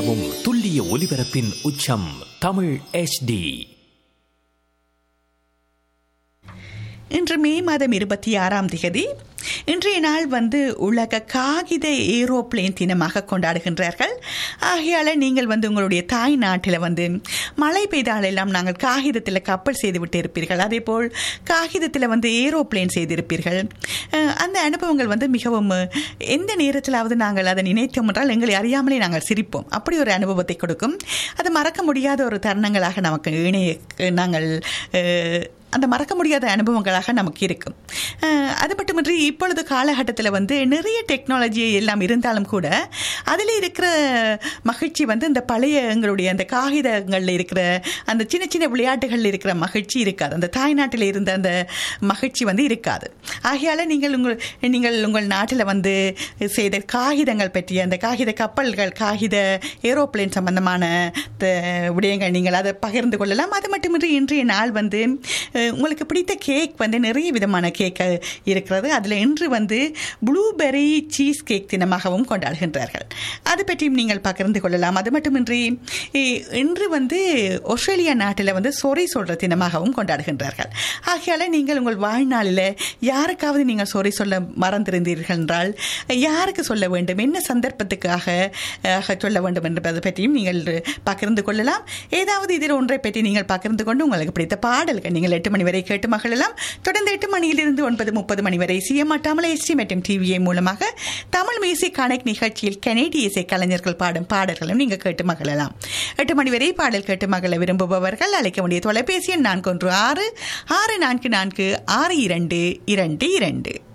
வழங்கும் துல்லிய ஒலிபரப்பின் உச்சம் தமிழ் HD இன்று மே மாதம் இருபத்தி ஆறாம் தேதி இன்றைய நாள் வந்து உலக காகித ஏரோப்ளேன் தினமாக கொண்டாடுகின்றார்கள் ஆகையால் நீங்கள் வந்து உங்களுடைய தாய் நாட்டில் வந்து மழை பெய்தாலெல்லாம் நாங்கள் காகிதத்தில் கப்பல் செய்து விட்டு இருப்பீர்கள் அதே போல் காகிதத்தில் வந்து ஏரோப்ளேன் செய்திருப்பீர்கள் அஹ் அந்த அனுபவங்கள் வந்து மிகவும் எந்த நேரத்திலாவது நாங்கள் அதை நினைத்தோம் என்றால் எங்களை அறியாமலே நாங்கள் சிரிப்போம் அப்படி ஒரு அனுபவத்தை கொடுக்கும் அது மறக்க முடியாத ஒரு தருணங்களாக நமக்கு இணைய நாங்கள் அஹ், அந்த மறக்க முடியாத அனுபவங்களாக நமக்கு இருக்கும் அஹ், அது மட்டுமின்றி இப்பொழுது காலகட்டத்தில் வந்து நிறைய டெக்னாலஜி எல்லாம் இருந்தாலும் கூட அதில் இருக்கிற மகிழ்ச்சி வந்து இந்த பழைய எங்களுடைய அந்த காகிதங்களில் இருக்கிற அந்த சின்ன சின்ன விளையாட்டுகளில் இருக்கிற மகிழ்ச்சி இருக்காது அந்த தாய்நாட்டில் இருந்த அந்த மகிழ்ச்சி வந்து இருக்காது ஆகையால் நீங்கள் உங்கள் நீங்கள் உங்கள் நாட்டில் வந்து செய்த காகிதங்கள் பற்றிய அந்த காகித கப்பல்கள் காகித ஏரோப்ளேன் சம்பந்தமான த- விடயங்கள் நீங்கள் அதை பகிர்ந்து கொள்ளலாம் அது மட்டுமின்றி இன்றைய நாள் வந்து அஹ், உங்களுக்கு பிடித்த கேக் வந்து நிறைய விதமான கேக் இருக்கிறது அதில் இன்று வந்து ப்ளூபெர்ரி சீஸ் கேக் தினமாகவும் கொண்டாடுகின்றார்கள் அது பற்றியும் நீங்கள் பகிர்ந்து கொள்ளலாம் அது மட்டுமின்றி இ- இன்று வந்து ஆஸ்திரேலியா நாட்டில் வந்து சொறை சொல்கிற தினமாகவும் கொண்டாடுகின்றார்கள் ஆகையால் நீங்கள் உங்கள் வாழ்நாளில் யாருக்காவது நீங்கள் சொறை சொல்ல மறந்திருந்தீர்கள் என்றால் யாருக்கு சொல்ல வேண்டும் என்ன சந்தர்ப்பத்துக்காக அஹ், சொல்ல வேண்டும் என்பதை பற்றியும் நீங்கள் பகிர்ந்து கொள்ளலாம் ஏதாவது இதில் ஒன்றை பற்றி நீங்கள் பகிர்ந்து கொண்டு உங்களுக்கு பிடித்த பாடல்கள் நீங்கள் எட்டு மணி வரை கேட்டு மகிழலாம் தொடர்ந்து எட்டு மணியிலிருந்து ஒன்பது முப்பது மணி வரை சிஎம்ஆட்டாமல் எஸ்டி மற்றும் டிவிஏ மூலமாக தமிழ் மியூசிக் கனெக்ட் நிகழ்ச்சியில் கனேடிய இசை கலைஞர்கள் பாடும் பாடல்களும் நீங்கள் கேட்டு மகிழலாம் எட்டு மணி வரை பாடல் கேட்டு மகிழ விரும்புபவர்கள் அழைக்க வேண்டிய தொலைபேசி எண் நான்கு ஒன்று ஆறு ஆறு நான்கு நான்கு ஆறு இரண்டு இரண்டு இரண்டு